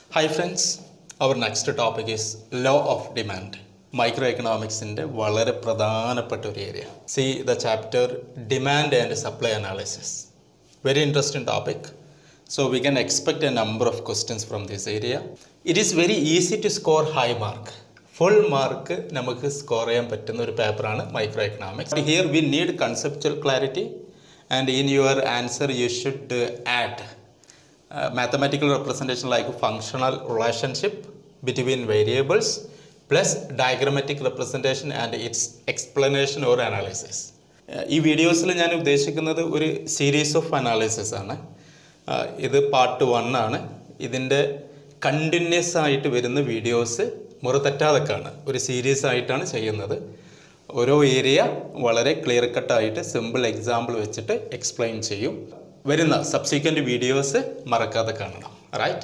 Hi friends, our next topic is law of demand. Micro എക്കണോമിക്സിൻ്റെ വളരെ പ്രധാനപ്പെട്ട ഒരു area see the chapter demand and supply analysis very interesting topic so we can expect a number of questions from this area it is very easy to score high mark full mark നമുക്ക് സ്കോർ ചെയ്യാൻ പറ്റുന്ന ഒരു പേപ്പറാണ് micro economics here we need conceptual clarity and in your answer you should add uh, mathematical representation like functional relationship between variables plus diagrammatic representation and its explanation or analysis. Uh, ഈ വീഡിയോസിൽ ഞാൻ ഉദ്ദേശിക്കുന്നത് ഒരു series of analysis ആണ് Uh, ഇത് part one ആണ് ഇതിൻ്റെ continuous ആയിട്ട് വരുന്ന വീഡിയോസ് മുറതെറ്റാതൊക്കെയാണ് ഒരു സീരീസ് ആയിട്ടാണ് ചെയ്യുന്നത് ഓരോ ഏരിയ വളരെ ക്ലിയർ കട്ടായിട്ട് സിമ്പിൾ എക്സാമ്പിൾ വെച്ചിട്ട് എക്സ്പ്ലെയിൻ ചെയ്യും വരുന്ന സബ്സിക്വൻറ്റ് വീഡിയോസ് മറക്കാതെ കാണണം right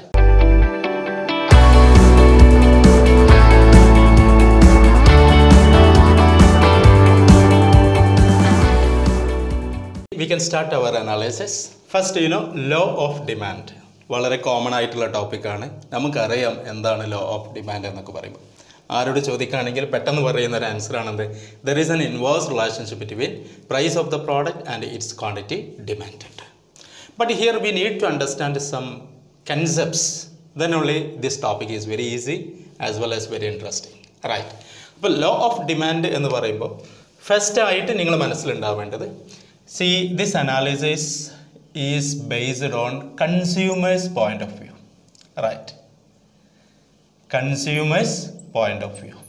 we can start our analysis first you know law of demand വളരെ കോമൺ ആയിട്ടുള്ള ടോപ്പിക്കാണ് നമുക്കറിയാം എന്താണ് ലോ ഓഫ് ഡിമാൻഡ് എന്നൊക്കെ പറയുമ്പോൾ ആരോട് ചോദിക്കുകയാണെങ്കിൽ പെട്ടെന്ന് പറയുന്ന ഒരു ആൻസർ ആണെന്ത് there is an inverse relationship between price of the product and its quantity demanded But here we need to understand some concepts. Then only this topic is very easy as well as very interesting. Right. അപ്പോൾ law of demand എന്ന് പറയുമ്പോൾ first ആയിട്ട് നിങ്ങൾ മനസ്സിലുണ്ടാവേണ്ടത് see this analysis is based on consumers point of view right consumers point of view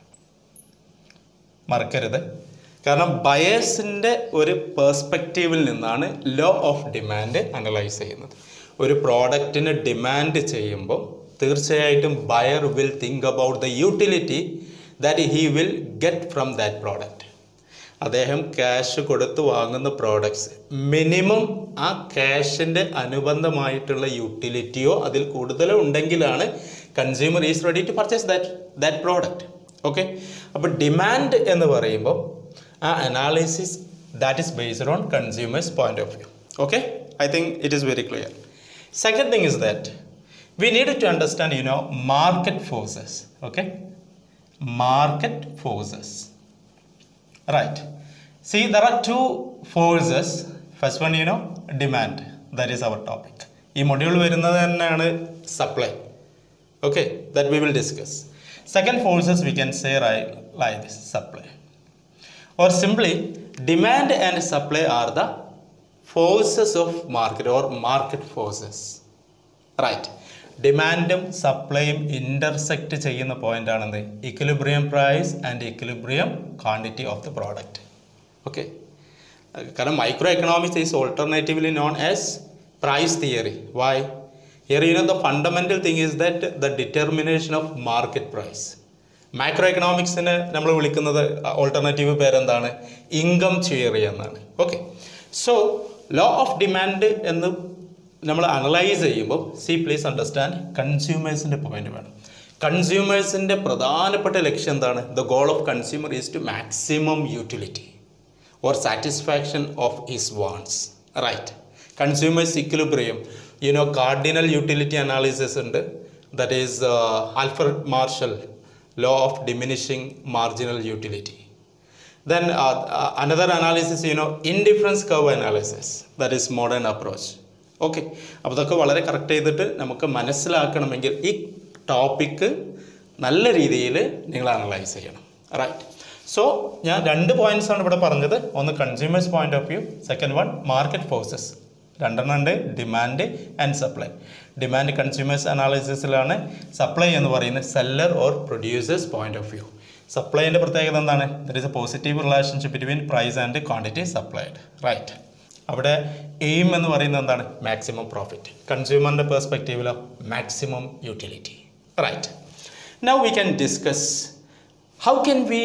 മറക്കരുത് കാരണം ബയേഴ്സിൻ്റെ ഒരു പേഴ്സ്പെക്റ്റീവിൽ നിന്നാണ് ലോ ഓഫ് ഡിമാൻഡ് അനലൈസ് ചെയ്യുന്നത് ഒരു പ്രോഡക്റ്റിന് ഡിമാൻഡ് ചെയ്യുമ്പോൾ തീർച്ചയായിട്ടും buyer will think about the utility that he will get from that product അദ്ദേഹം cash കൊടുത്ത് വാങ്ങുന്ന പ്രോഡക്ട്സ് മിനിമം ആ ക്യാഷിൻ്റെ അനുബന്ധമായിട്ടുള്ള യൂട്ടിലിറ്റിയോ അതിൽ കൂടുതലോ ഉണ്ടെങ്കിലാണ് consumer is ready to purchase that that product okay അപ്പോൾ ഡിമാൻഡ് എന്ന് പറയുമ്പോൾ ആ analysis that is based on consumers point of view okay I think it is very clear second thing is that we need to understand you know market forces okay market forces right see there are two forces first one you know demand that is our topic ഈ module വരുന്നത് തന്നെയാണ് supply okay that we will discuss second forces we can say right like this supply or simply demand and supply are the forces of market or market forces right ഡിമാൻഡും സപ്ലൈയും intersect ചെയ്യുന്ന point ആണെന്ത് equilibrium price and equilibrium quantity of the product okay കാരണം micro economics is alternatively known as price theory why Here, you know, the fundamental thing is that the determination of market price. Macro എക്കണോമിക്സിന് നമ്മൾ വിളിക്കുന്നത് alternative പേരെന്താണ് income theory എന്നാണ് okay so law of demand എന്ന് നമ്മൾ analyse ചെയ്യുമ്പോൾ see please understand കൺസ്യൂമേഴ്സിൻ്റെ point വേണം കൺസ്യൂമേഴ്സിൻ്റെ പ്രധാനപ്പെട്ട ലക്ഷ്യം എന്താണ് the goal of consumer is to maximum utility or satisfaction of his wants right consumers equilibrium you know cardinal utility analysis ഉണ്ട് that is uh, alfred marshall law of diminishing marginal utility then uh, uh, another analysis you know indifference curve analysis that is modern approach ഓക്കെ അപ്പോൾ ഇതൊക്കെ വളരെ correct ചെയ്തിട്ട് നമുക്ക് മനസ്സിലാക്കണമെങ്കിൽ ഈ topic നല്ല രീതിയിൽ നിങ്ങൾ അനലൈസ് ചെയ്യണം റൈറ്റ് സോ ഞാൻ രണ്ട് പോയിന്റ്സ് ആണ് ഇവിടെ പറഞ്ഞത് ഒന്ന് consumers point of view second one market forces രണ്ടെണ്ണം ഉണ്ട് demand and supply demand consumers അനാലിസിസിലാണ് സപ്ലൈ എന്ന് പറയുന്നത് seller or producers point of view സപ്ലൈൻ്റെ പ്രത്യേകത എന്താണ് there is a positive relationship between price and quantity supplied right അവിടെ aim എന്ന് പറയുന്നത് എന്താണ് മാക്സിമം പ്രോഫിറ്റ് കൺസ്യൂമറിൻ്റെ പെർസ്പെക്റ്റീവിലോ maximum utility right now we can discuss how can we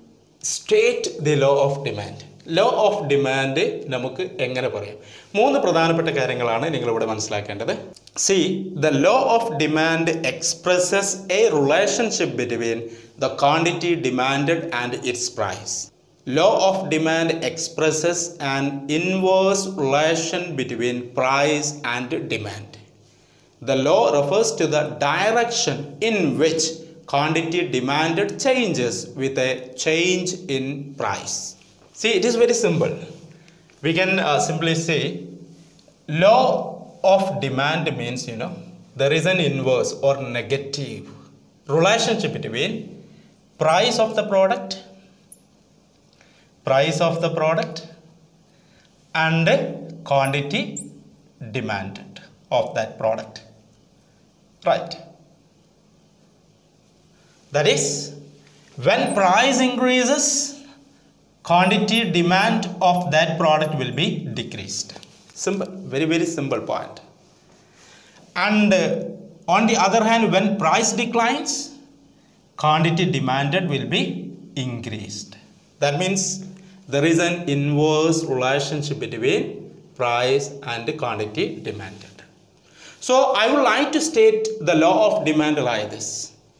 state the law of demand law of demand നമുക്ക് എങ്ങനെ പറയാം മൂന്ന് പ്രധാനപ്പെട്ട കാര്യങ്ങളാണ് നിങ്ങളിവിടെ മനസ്സിലാക്കേണ്ടത് see the law of demand expresses a relationship between the quantity demanded and its price Law of demand expresses an inverse relation between price and demand. The law refers to the direction in which quantity demanded changes with a change in price. See, it is very simple. We can uh, simply say law of demand means, you know, there is an inverse or negative relationship between price of the product, price of the product and quantity demanded of that product. Right. That is, when price increases, quantity demand of that product will be decreased. Simple, very, very simple point. And uh, on the other hand, when price declines, quantity demanded will be increased. That means there is an inverse relationship between price and quantity demanded. So I would like to state the law of demand like this.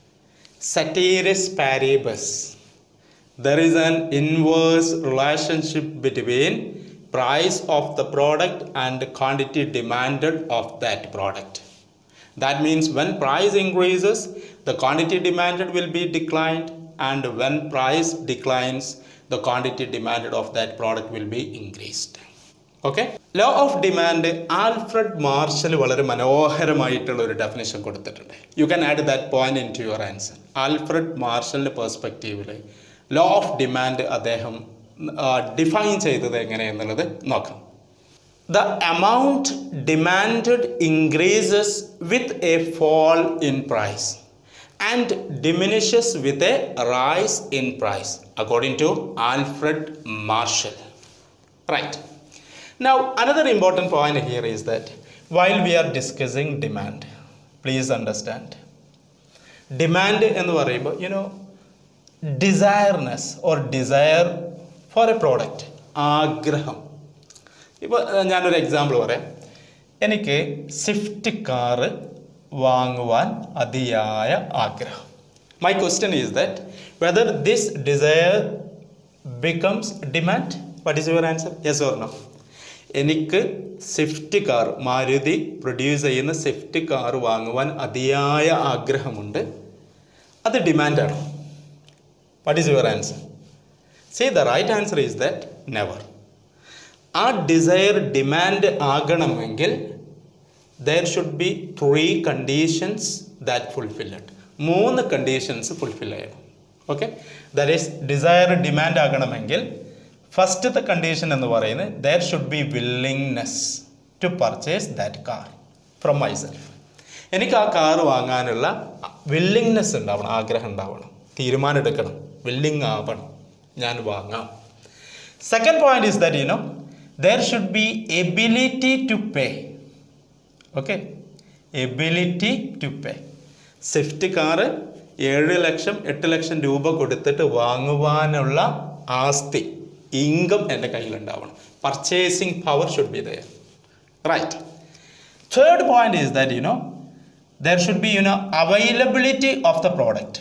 Ceteris paribus. There is an inverse relationship between price of the product and quantity demanded of that product. That means when price increases, the quantity demanded will be declined and when price declines, the quantity demanded of that product will be increased. Okay law of demand Alfred Marshall വളരെ മനോഹരമായിട്ടുള്ള ഒരു definition കൊടുത്തിട്ടുണ്ട് you can add that point into your answer Alfred മാർഷലിൻ്റെ പെർസ്പെക്റ്റീവിൽ law of demand അദ്ദേഹം define ചെയ്തത് എങ്ങനെയെന്നുള്ളത് നോക്കാം The amount demanded increases with a fall in price and diminishes with a rise in price, according to Alfred Marshall. Right. Now, another important point here is that while we are discussing demand, please understand, demand എന്ന് പറയുമ്പോൾ you know desireness or desire for a product ആഗ്രഹം ഇപ്പോൾ ഞാനൊരു example പറയാം എനിക്ക് Swift car വാങ്ങുവാൻ അതിയായ ആഗ്രഹം my question is that whether this desire becomes demand what is your answer yes or no എനിക്ക് സ്വിഫ്റ്റ് കാർ മാരുതി പ്രൊഡ്യൂസ് ചെയ്യുന്ന സ്വിഫ്റ്റ് കാർ വാങ്ങുവാൻ അതിയായ ആഗ്രഹമുണ്ട് അത് ഡിമാൻഡാണ് what is your answer say the right answer is that never ആ desire demand ആകണമെങ്കിൽ there should be three conditions that fulfilled മൂന്ന് കണ്ടീഷൻസ് ഫുൾഫിൽ ചെയ്യണം okay that is desire demand ആകണമെങ്കിൽ ഫസ്റ്റത്തെ കണ്ടീഷൻ എന്ന് പറയുന്നത് there should be willingness to purchase that car from myself എനിക്ക് ആ കാർ വാങ്ങാനുള്ള വില്ലിങ്നെസ് ഉണ്ടാവണം ആഗ്രഹം ഉണ്ടാവണം തീരുമാനം എടുക്കണം വില്ലിങ് ആവണം ഞാൻ വാങ്ങാം second point is that you know there should be ability to pay okay ability to pay Swift car ഏഴ് ലക്ഷം എട്ട് ലക്ഷം രൂപ കൊടുത്തിട്ട് വാങ്ങുവാനുള്ള ആസ്തി ഇൻകം എൻ്റെ കയ്യിലുണ്ടാവണം purchasing power should be there right third point is that you know there should be you know availability of the product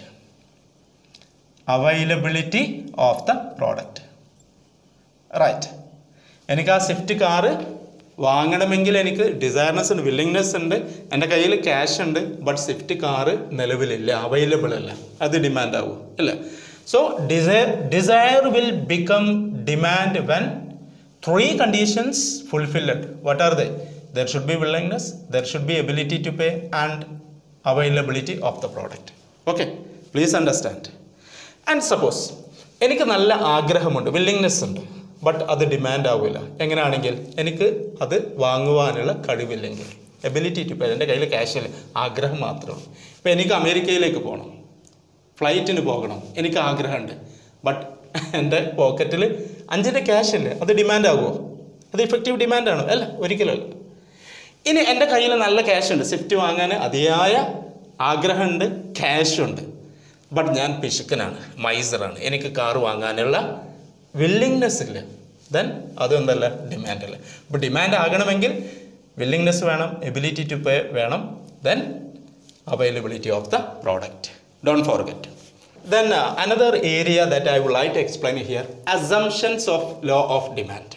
availability of the product right എനിക്ക് ആ Swift car വാങ്ങണമെങ്കിൽ എനിക്ക് ഡിസയർനെസ് ഉണ്ട് വില്ലിങ്നെസ് ഉണ്ട് എൻ്റെ കയ്യിൽ ക്യാഷ് ഉണ്ട് ബട്ട് സ്വിഫ്റ്റ് കാറ് നിലവിലില്ല available അല്ല അത് ഡിമാൻഡ് ആവും അല്ല so desire desire will become demand when three conditions fulfilled what are they there should be willingness there should be ability to pay and availability of the product okay please understand and suppose എനിക്ക് നല്ല ആഗ്രഹമുണ്ട് willingness ഉണ്ട് but അത് demand ആവില്ല എങ്ങനെയാണെങ്കിൽ എനിക്ക് അത് വാങ്ങുവാനുള്ള കഴിവില്ലെങ്കിൽ ability to പേ എൻ്റെ കയ്യിൽ ക്യാഷ് ഇല്ല ആഗ്രഹം മാത്രമേ ഉള്ളൂ ഇപ്പോൾ എനിക്ക് അമേരിക്കയിലേക്ക് പോകണം ഫ്ലൈറ്റിന് പോകണം എനിക്ക് ആഗ്രഹമുണ്ട് ബട്ട് എൻ്റെ പോക്കറ്റിൽ അഞ്ചിൻ്റെ ക്യാഷ് ഇല്ല അത് ഡിമാൻഡ് ആകുമോ അത് ഇഫക്റ്റീവ് ഡിമാൻഡാണോ അല്ല ഒരിക്കലല്ല ഇനി എൻ്റെ കയ്യിൽ നല്ല ക്യാഷ് ഉണ്ട് സ്വിഫ്റ്റ് വാങ്ങാൻ അതിയായ ആഗ്രഹമുണ്ട് ക്യാഷ് ഉണ്ട് ബട്ട് ഞാൻ പിശുക്കനാണ് മൈസറാണ് എനിക്ക് കാർ വാങ്ങാനുള്ള വില്ലിങ്നെസ് ഇല്ല ദെൻ അതെന്തല്ല ഡിമാൻഡ് അല്ല അപ്പോൾ ഡിമാൻഡ് ആകണമെങ്കിൽ വില്ലിങ്നെസ് വേണം എബിലിറ്റി ടു പേ വേണം then availability of the product don't forget then another area that I would like to explain here assumptions of law of demand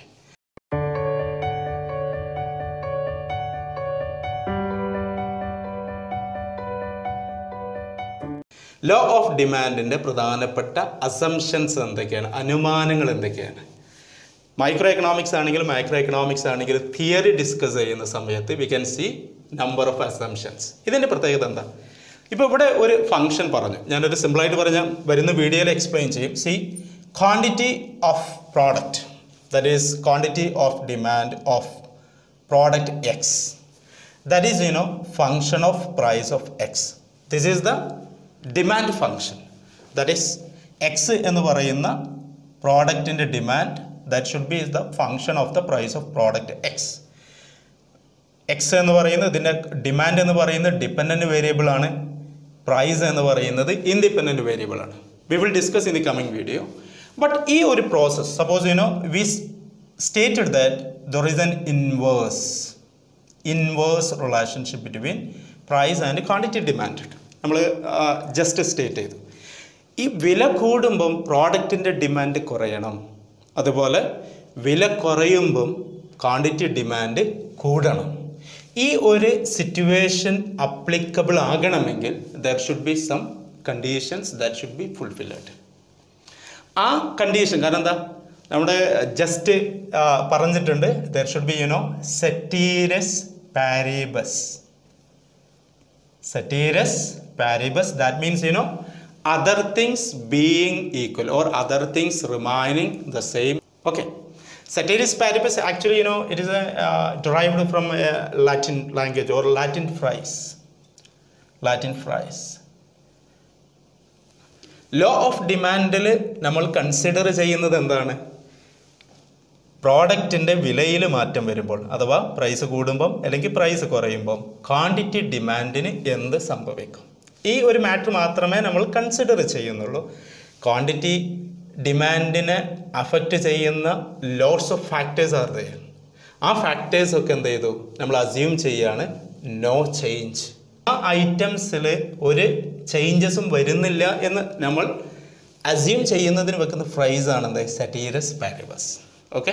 law of ഡിമാൻഡിൻ്റെ പ്രധാനപ്പെട്ട assumptions എന്തൊക്കെയാണ് അനുമാനങ്ങൾ എന്തൊക്കെയാണ് മൈക്രോ എക്കണോമിക്സ് ആണെങ്കിലും micro economics ആണെങ്കിലും theory discuss ചെയ്യുന്ന സമയത്ത് we can see number of assumptions ഇതിൻ്റെ പ്രത്യേകത എന്താ ഇപ്പോൾ ഇവിടെ ഒരു ഫംഗ്ഷൻ പറഞ്ഞു ഞാനൊരു സിമ്പിളായിട്ട് പറഞ്ഞാൽ വരുന്ന വീഡിയോയിൽ എക്സ്പ്ലെയിൻ ചെയ്യും see quantity of product that is quantity of demand of product X that is you know function of price of x this is the demand function that is x എന്ന് പറയുന്ന പ്രോഡക്റ്റിൻ്റെ demand that should be is the function of the price of product X X എന്ന് പറയുന്നത് ഇതിൻ്റെ demand എന്ന് പറയുന്നത് dependent variable ആണ് price എന്ന് പറയുന്നത് ഇൻഡിപെൻഡൻറ്റ് വേരിയബിൾ ആണ് we will discuss in the coming video but ഈ ഒരു process suppose you know we stated that there is an inverse inverse relationship between price and quantity demand നമ്മൾ just state ചെയ്തു ഈ വില കൂടുമ്പം പ്രോഡക്റ്റിൻ്റെ ഡിമാൻഡ് കുറയണം അതുപോലെ വില കുറയുമ്പം ക്വാണ്ടിറ്റി ഡിമാൻഡ് കൂടണം ഈ ഒരു സിറ്റുവേഷൻ അപ്ലിക്കബിൾ ആകണമെങ്കിൽ there should be some conditions that should be fulfilled ആ കണ്ടീഷൻ കാരണം എന്താ നമ്മുടെ ജസ്റ്റ് പറഞ്ഞിട്ടുണ്ട് there should be you know ceteris paribus ceteris paribus that means you know other things being equal or other things remaining the same okay ceteris paribus actually you know it is a, uh, derived from a latin language or latin phrase latin phrase law of ഡിമാൻഡിൽ നമ്മൾ consider ചെയ്യുന്നത് എന്താണ് പ്രോഡക്റ്റിൻ്റെ വിലയിൽ മാറ്റം വരുമ്പോൾ അഥവാ price കൂടുമ്പം അല്ലെങ്കിൽ പ്രൈസ് കുറയുമ്പം ക്വാണ്ടിറ്റി ഡിമാൻഡിന് എന്ത് സംഭവിക്കും ഈ ഒരു മാറ്റർ മാത്രമേ നമ്മൾ കൺസിഡർ ചെയ്യുന്നുള്ളൂ ക്വാണ്ടിറ്റി ഡിമാൻഡിനെ അഫക്റ്റ് ചെയ്യുന്ന lots of factors are there ആ ഫാക്ടേഴ്സ് ഒക്കെ എന്ത് ചെയ്തു നമ്മൾ അസ്യൂം ചെയ്യാണ് നോ ചേഞ്ച് ആ ഐറ്റംസിൽ ഒരു ചേഞ്ചസും വരുന്നില്ല എന്ന് നമ്മൾ അസ്യൂം ചെയ്യുന്നതിന് വെക്കുന്ന ഫ്രൈസാണ് എന്ത് സറ്റീരസ് പാരിബസ് ഓക്കെ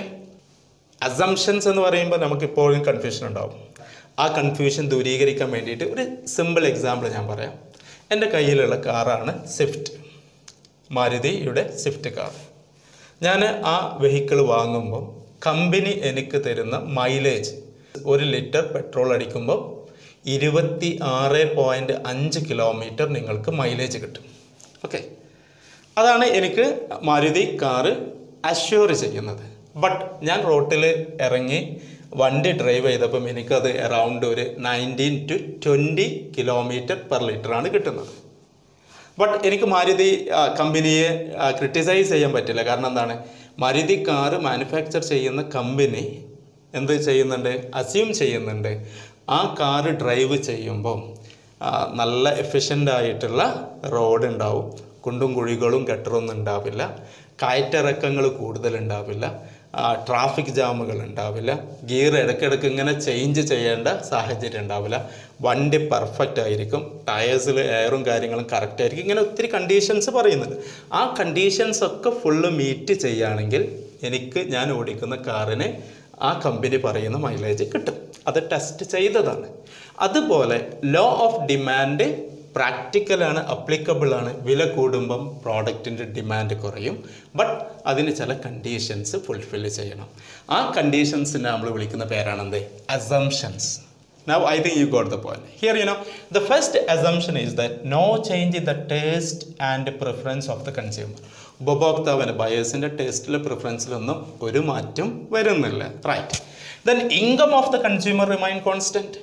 അസംഷൻസ് എന്ന് പറയുമ്പോൾ നമുക്ക് ഇപ്പോഴും കൺഫ്യൂഷൻ ഉണ്ടാവും ആ കൺഫ്യൂഷൻ ദൂരീകരിക്കാൻ വേണ്ടിയിട്ട് ഒരു സിമ്പിൾ എക്സാമ്പിൾ ഞാൻ പറയാം എൻ്റെ കയ്യിലുള്ള കാറാണ് സ്വിഫ്റ്റ് മാരുതിയുടെ സ്വിഫ്റ്റ് കാർ ഞാൻ ആ വെഹിക്കിൾ വാങ്ങുമ്പോൾ കമ്പനി എനിക്ക് തരുന്ന മൈലേജ് ഒരു ലിറ്റർ പെട്രോൾ അടിക്കുമ്പോൾ ഇരുപത്തി ആറ് പോയിൻറ്റ് അഞ്ച് കിലോമീറ്റർ നിങ്ങൾക്ക് മൈലേജ് കിട്ടും ഓക്കെ അതാണ് എനിക്ക് മാരുതി കാറ് അഷ്യൂർ ചെയ്യുന്നത് ബട്ട് ഞാൻ റോട്ടിൽ ഇറങ്ങി വണ്ടി ഡ്രൈവ് ചെയ്തപ്പം എനിക്കത് അറൗണ്ട് ഒരു nineteen to twenty kilometre per ലിറ്ററാണ് കിട്ടുന്നത് ബട്ട് എനിക്ക് മാരുതി ആ, കമ്പനിയെ ക്രിട്ടിസൈസ് ചെയ്യാൻ പറ്റില്ല കാരണം എന്താണ് മാരുതി കാറ് മാനുഫാക്ചർ ചെയ്യുന്ന കമ്പനി എന്ത് ചെയ്യുന്നുണ്ട് അസ്യൂം ചെയ്യുന്നുണ്ട് ആ കാറ് ഡ്രൈവ് ചെയ്യുമ്പോൾ ആ, നല്ല എഫിഷ്യൻ്റ് ആയിട്ടുള്ള റോഡ് ഉണ്ടാവും കുണ്ടും കുഴികളും ഗട്ടറൊന്നും ഉണ്ടാവില്ല കയറ്റിറക്കങ്ങൾ കൂടുതൽ ഉണ്ടാവില്ല ട്രാഫിക് ജാമുകൾ ഉണ്ടാവില്ല ഗിയർ ഇടയ്ക്കിടയ്ക്ക് ഇങ്ങനെ ചേഞ്ച് ചെയ്യേണ്ട സാഹചര്യം ഉണ്ടാവില്ല വണ്ടി പെർഫെക്റ്റ് ആയിരിക്കും ടയേഴ്സിൽ എയറും കാര്യങ്ങളും കറക്റ്റ് ആയിരിക്കും ഇങ്ങനെ ഒത്തിരി കണ്ടീഷൻസ് പറയുന്നുണ്ട് ആ കണ്ടീഷൻസ് ഒക്കെ ഫുള്ള് മീറ്റ് ചെയ്യുകയാണെങ്കിൽ എനിക്ക് ഞാൻ ഓടിക്കുന്ന കാറിന് ആ കമ്പനി പറയുന്ന മൈലേജ് കിട്ടും അത് ടെസ്റ്റ് ചെയ്തതാണ് അതുപോലെ ലോ ഓഫ് ഡിമാൻഡ് പ്രാക്ടിക്കലാണ് അപ്ലിക്കബിൾ ആണ് വില കൂടുമ്പം പ്രോഡക്റ്റിൻ്റെ ഡിമാൻഡ് കുറയും ബട്ട് അതിന് ചില കണ്ടീഷൻസ് ഫുൾഫിൽ ചെയ്യണം ആ കണ്ടീഷൻസിനെ നമ്മൾ വിളിക്കുന്ന പേരാണെന്ത് assumptions Now I think you got the point. Here, you know, the first assumption is that no change in the taste and preference of the consumer. ഉപഭോക്താവിന് ബയേഴ്സിൻ്റെ ടേസ്റ്റിലെ പ്രിഫറൻസിലൊന്നും ഒരു മാറ്റം വരുന്നില്ല right then income of the consumer remain constant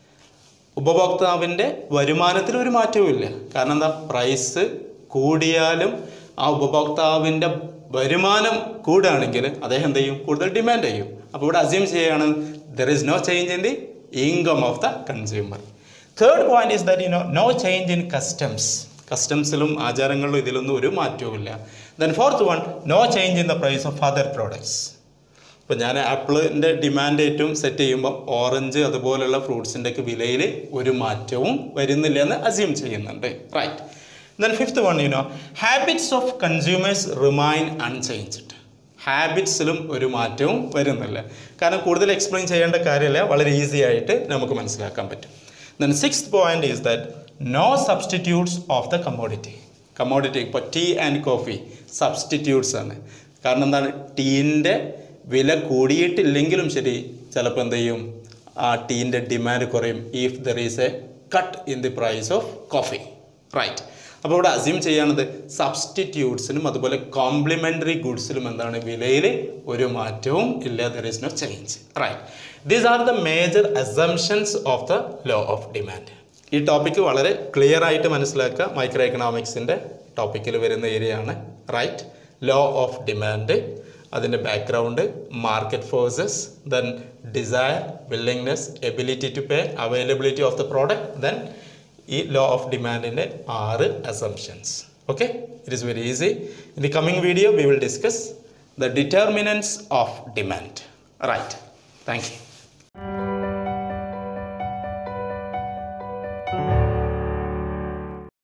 ഉപഭോക്താവിൻ്റെ വരുമാനത്തിൽ ഒരു മാറ്റവും ഇല്ല കാരണം എന്താ പ്രൈസ് കൂടിയാലും ആ ഉപഭോക്താവിൻ്റെ വരുമാനം കൂടുകയാണെങ്കിൽ അദ്ദേഹം എന്ത് ചെയ്യും കൂടുതൽ ഡിമാൻഡ് ചെയ്യും അപ്പോൾ ഇവിടെ അസ്യൂം ചെയ്യുകയാണ് there is no change in the income of the consumer third point is that you know no change in customs കസ്റ്റംസിലും ആചാരങ്ങളിലും ഇതിലൊന്നും ഒരു മാറ്റവും ഇല്ല then fourth one no change in the price of other products ഇപ്പോൾ ഞാൻ ആപ്പിളിൻ്റെ demand ഏറ്റവും സെറ്റ് ചെയ്യുമ്പോൾ ഓറഞ്ച് അതുപോലുള്ള ഫ്രൂട്ട്സിൻ്റെ ഒക്കെ വിലയിൽ ഒരു മാറ്റവും വരുന്നില്ല എന്ന് അസ്യൂം ചെയ്യുന്നുണ്ട് right then fifth one you know habits of consumers remain unchanged ഹാബിറ്റ്സിലും ഒരു മാറ്റവും വരുന്നില്ല കാരണം കൂടുതൽ എക്സ്പ്ലെയിൻ ചെയ്യേണ്ട കാര്യമില്ല വളരെ ഈസി ആയിട്ട് നമുക്ക് മനസ്സിലാക്കാൻ പറ്റും then six point is that no substitutes of the commodity commodity ഇപ്പോൾ ടീ ആൻഡ് കോഫി സബ്സ്റ്റിറ്റ്യൂട്ട്സ് ആണ് കാരണം എന്താണ് ടീൻ്റെ വില കൂടിയിട്ടില്ലെങ്കിലും ശരി ചിലപ്പോൾ എന്ത് ചെയ്യും ആ ടീൻ്റെ ഡിമാൻഡ് കുറയും if there is a cut in the price of coffee right അപ്പോൾ ഇവിടെ അസ്യൂം ചെയ്യാനത് സബ്സ്റ്റിറ്റ്യൂട്ട്സിനും അതുപോലെ കോംപ്ലിമെൻ്ററി ഗുഡ്സിലും എന്താണ് വിലയിൽ ഒരു മാറ്റവും ഇല്ല there is no change right these are the major assumptions of the law of demand ഈ ടോപ്പിക്ക് വളരെ ക്ലിയർ ആയിട്ട് മനസ്സിലാക്കുക മൈക്രോ എക്കണോമിക്സിൻ്റെ ടോപ്പിക്കിൽ വരുന്ന ഏരിയ ആണ് റൈറ്റ് ലോ ഓഫ് ഡിമാൻഡ് അതിൻ്റെ background market forces then desire willingness ability to pay availability of the product then ഈ ലോ ഓഫ് ഡിമാൻഡിൻ്റെ ആറ് assumptions okay it is very easy in the coming video we will discuss the determinants of demand right thank U